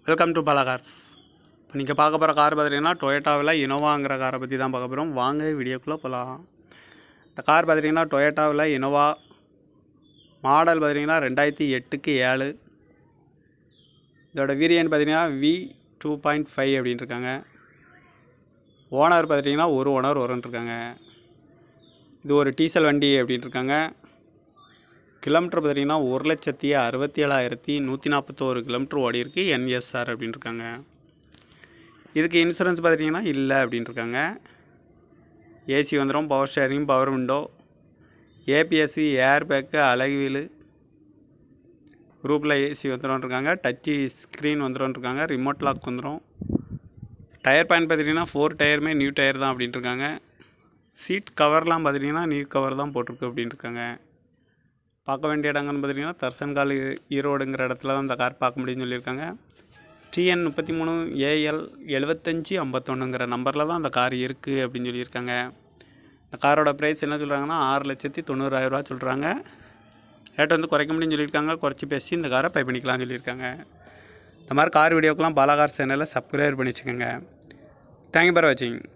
welcome to Bala cars இப்போ நீங்கள் பார்க்க போகிற கார் பார்த்தீங்கன்னா டொயோட்டாவில் இனோவாங்கிற காரை பற்றி தான் பார்க்க போகிறோம் வாங்க வீடியோக்குள்ளே போகலாம் இந்த கார் பார்த்தீங்கன்னா டொயோட்டாவில் இனோவா மாடல் பார்த்தீங்கன்னா ரெண்டாயிரத்தி எட்டுக்கு ஏழு இதோட வேரியன்ட் பார்த்தீங்கன்னா வி டூ பாயிண்ட் ஃபைவ் அப்படின்னு இருக்காங்க ஓனர் பார்த்தீங்கன்னா ஒரு ஓனர் வரும்னு இருக்காங்க இது ஒரு டீசல் வண்டி அப்படின்னு இருக்காங்க கிலோமீட்டர் பார்த்தீங்கன்னா ஒரு லட்சத்தி அறுபத்தி ஏழாயிரத்தி நூற்றி நாற்பத்தோரு கிலோமீட்டர் ஓடி இருக்கு என்எஸ்ஆர் அப்படின்னு இருக்காங்க இதுக்கு இன்சூரன்ஸ் பார்த்தீங்கன்னா இல்லை அப்படின்னு இருக்காங்க ஏசி வந்துடும் power steering power window ABSC air bag அழகுவீல் குரூப்பில் ஏசி வந்துடும் இருக்காங்க டச்சு ஸ்க்ரீன் வந்துடும் இருக்காங்க ரிமோட் லாக் வந்துடும் டயர் பாயிண்ட் பார்த்துட்டிங்கன்னா ஃபோர் டயருமே நியூ டயர் தான் அப்படின்ட்டு இருக்காங்க சீட் கவர்லாம் பார்த்துட்டிங்கன்னா நியூ கவர் தான் போட்டிருக்கு அப்படின்ட்டு இருக்காங்க பார்க்க வேண்டிய இடங்கன்னு பார்த்துட்டிங்கன்னா தர்சன்கால் ஈரோடுங்கிற இடத்துல தான் இந்த கார் பார்க்க முடியும்னு சொல்லியிருக்காங்க டிஎன் முப்பத்தி மூணு ஏஎல் எழுபத்தஞ்சி ஐம்பத்தொன்னுங்கிற நம்பரில் தான் அந்த கார் இருக்குது அப்படின்னு சொல்லியிருக்காங்க இந்த காரோட ப்ரைஸ் என்ன சொல்கிறாங்கன்னா ஆறு லட்சத்தி தொண்ணூறாயிரரூவா சொல்கிறாங்க ரேட் வந்து குறைக்க முடியும்னு சொல்லியிருக்காங்க குறைச்சி பேசி இந்த காரை பை பண்ணிக்கலாம்னு சொல்லியிருக்காங்க இந்த மாதிரி கார் வீடியோக்கெலாம் பாலாகார் சேனலில் சப்ஸ்கிரைப் பண்ணி வச்சுக்கோங்க தேங்க்யூ ஃபார் வாட்சிங்